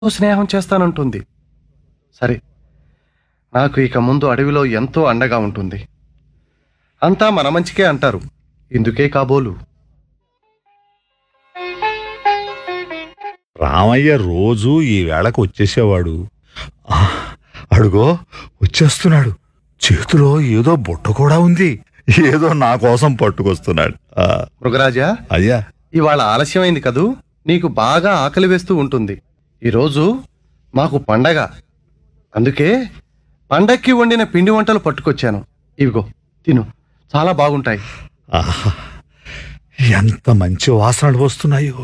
స్నేహం చేస్తానంటుంది సరే నాకు ఇక ముందు అడవిలో ఎంతో అండగా ఉంటుంది అంతా మన మంచికే అంటారు ఇందుకే కాబోలు రామయ్య రోజు ఈ వేళకు వచ్చేసేవాడు ఆ, అడుగో వచ్చేస్తున్నాడు చేతిలో ఏదో బుట్ట కూడా ఉంది ఏదో నా కోసం పట్టుకొస్తున్నాడు ఆ, మృగరాజా అయ్యా ఇవాళ ఆలస్యమైంది కదూ నీకు బాగా ఆకలి వేస్తూ ఉంటుంది ఈరోజు మాకు పండగ అందుకే పండక్కి వండిన పిండి వంటలు పట్టుకొచ్చాను ఇవిగో తిను చాలా బాగుంటాయి ఆహా ఎంత మంచి వాసనలు వస్తున్నాయో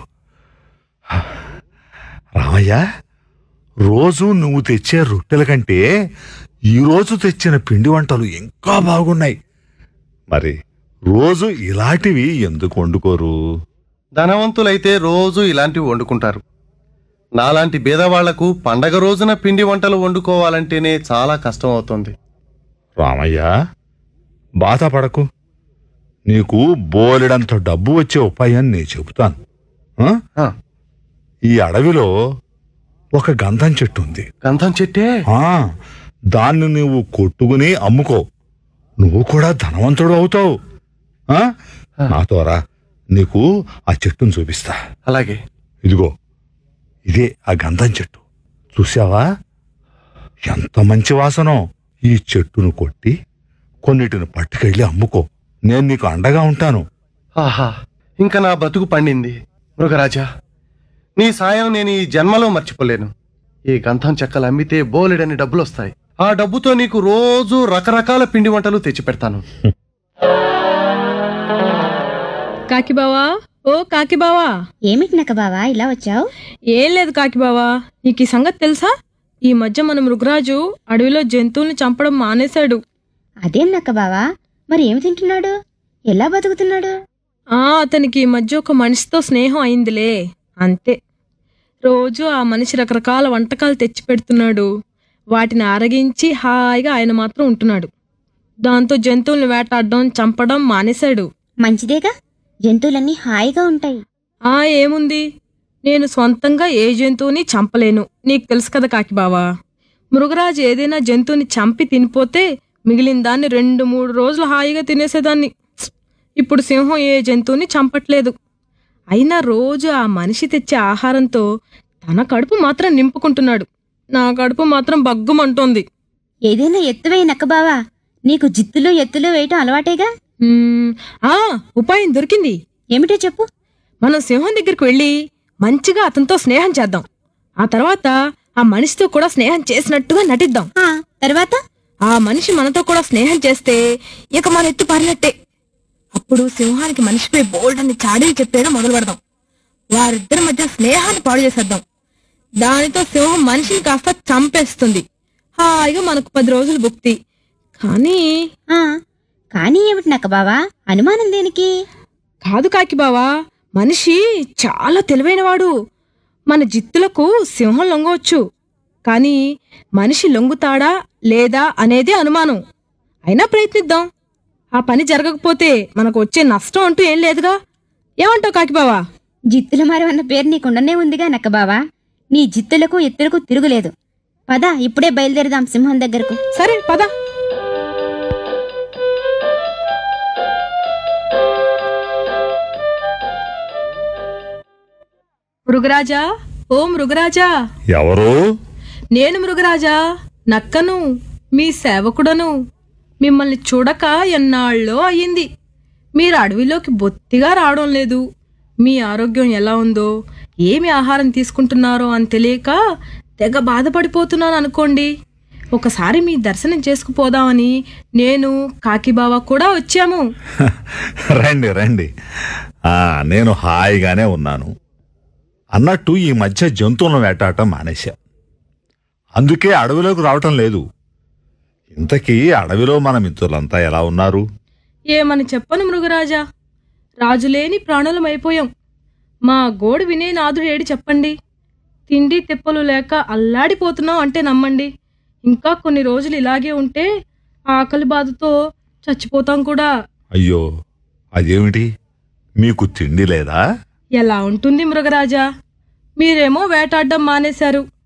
రామయ్య రోజు నువ్వు తెచ్చే రొట్టెల కంటే ఈరోజు తెచ్చిన పిండి వంటలు ఇంకా బాగున్నాయి మరి రోజు ఇలాంటివి ఎందుకు వండుకోరు ధనవంతులైతే రోజు ఇలాంటివి వండుకుంటారు నాలాంటి బీదవాళ్లకు పండగ రోజున పిండి వంటలు వండుకోవాలంటేనే చాలా కష్టం అవుతుంది రామయ్య బాధపడకు నీకు బోలెడంత డబ్బు వచ్చే ఉపాయం నేను చెబుతాను ఆ? ఆ, ఈ అడవిలో ఒక గంధం చెట్టు ఉంది గంధం చెట్టే ఆ దాన్ని నువ్వు కొట్టుకుని అమ్ముకో నువ్వు కూడా ధనవంతుడు అవుతావు ఆ? నాతో రా నీకు ఆ చెట్టును చూపిస్తా అలాగే ఇదిగో ఇదే ఆ గంధం చెట్టు చూసావా ఎంత మంచి వాసనో ఈ చెట్టును కొట్టి కొన్నిటిని పట్టుకెళ్ళి అమ్ముకో నేను నీకు అండగా ఉంటాను ఆహా ఇంకా నా బతుకు పండింది మృగరాజా నీ సాయం నేను ఈ జన్మలో మర్చిపోలేను ఈ గంధం చెక్కలు అమ్మితే బోలెడని డబ్బులు వస్తాయి ఆ డబ్బుతో నీకు రోజు రకరకాల పిండి వంటలు తెచ్చి పెడతాను కాకిబావా ఓ కాకిబావా ఏమిటి నక్క బావా ఇలా వచ్చావు ఏం లేదు కాకిబావా నీకు ఈ సంగతి తెలుసా ఈ మధ్య మన మృగరాజు అడవిలో జంతువుల్ని చంపడం మానేశాడు అదేం నక్క బావా మరి ఏమి తింటున్నాడు ఎలా బతుకుతున్నాడు ఆ అతనికి ఈ మధ్య ఒక మనిషితో స్నేహం అయిందిలే అంతే రోజు ఆ మనిషి రకరకాల వంటకాలు తెచ్చి పెడుతున్నాడు వాటిని అరగించి హాయిగా ఆయన మాత్రం ఉంటున్నాడు దాంతో జంతువుల్ని వేటాడడం చంపడం మానేశాడు మంచిదేగా జంతువులన్నీ హాయిగా ఉంటాయి ఆ ఏముంది నేను స్వంతంగా ఏ జంతువుని చంపలేను నీకు తెలుసు కదా కాకిబావా మృగరాజు ఏదైనా జంతువుని చంపి తినిపోతే మిగిలిన దాన్ని రెండు మూడు రోజులు హాయిగా తినేసేదాన్ని ఇప్పుడు సింహం ఏ జంతువుని చంపట్లేదు అయినా రోజు ఆ మనిషి తెచ్చే ఆహారంతో తన కడుపు మాత్రం నింపుకుంటున్నాడు నా కడుపు మాత్రం బగ్గుమంటోంది ఏదైనా ఎత్తువే నక్క బావా నీకు జిత్తులు ఎత్తులు వేయటం అలవాటేగా మ్మ్, ఆ ఉపాయం దొరికింది ఏమిటో చెప్పు మనం సింహం దగ్గరికి వెళ్ళి మంచిగా అతనితో స్నేహం చేద్దాం ఆ తర్వాత ఆ మనిషితో కూడా స్నేహం చేసినట్టుగా నటిద్దాం ఆ తర్వాత ఆ మనిషి మనతో కూడా స్నేహం చేస్తే ఇక మన ఎత్తు పారినట్టే అప్పుడు సింహానికి మనిషిపై బోల్డ్ అని చాడీలు చెప్పేయడం మొదలు పెడదాం వారిద్దరి మధ్య స్నేహాన్ని పాడు చేసేద్దాం దానితో సింహం మనిషిని కాస్త చంపేస్తుంది హాయిగా మనకు పది రోజులు భుక్తి కానీ ఆ కానీ ఏమిటి నక్క బావా అనుమానం దేనికి కాదు కాకి బావా మనిషి చాలా తెలివైనవాడు మన జిత్తులకు సింహం లొంగవచ్చు కానీ మనిషి లొంగుతాడా లేదా అనేదే అనుమానం అయినా ప్రయత్నిద్దాం ఆ పని జరగకపోతే మనకు వచ్చే నష్టం అంటూ ఏం లేదుగా ఏమంటావు కాకి బావా జిత్తుల మారి అన్న పేరు నీకుండనే ఉందిగా నక్క బావా నీ జిత్తులకు ఎత్తులకు తిరుగులేదు పద ఇప్పుడే బయలుదేరదాం సింహం దగ్గరకు సరే పద మృగరాజా ఓ మృగరాజా ఎవరు నేను మృగరాజా నక్కను మీ సేవకుడను మిమ్మల్ని చూడక ఎన్నాళ్ళో అయ్యింది మీరు అడవిలోకి బొత్తిగా రావడం లేదు మీ ఆరోగ్యం ఎలా ఉందో ఏమి ఆహారం తీసుకుంటున్నారో అని తెలియక తెగ బాధపడిపోతున్నాను అనుకోండి ఒకసారి మీ దర్శనం చేసుకుపోదామని నేను కాకిబావ కూడా వచ్చాము రండి రండి ఆ నేను హాయిగానే ఉన్నాను అన్నట్టు ఈ మధ్య జంతువులను వేటాడటం మానేశా అందుకే అడవిలోకి రావటం లేదు ఇంతకీ అడవిలో మన మిత్రులంతా ఎలా ఉన్నారు ఏమని చెప్పను మృగరాజా రాజులేని ప్రాణులమైపోయాం మా గోడు వినే నాదుడు ఏడి చెప్పండి తిండి తిప్పలు లేక అల్లాడిపోతున్నాం అంటే నమ్మండి ఇంకా కొన్ని రోజులు ఇలాగే ఉంటే ఆకలి బాధతో చచ్చిపోతాం కూడా అయ్యో అదేమిటి మీకు తిండి లేదా ఎలా ఉంటుంది మృగరాజా మీరేమో వేటాడడం మానేశారు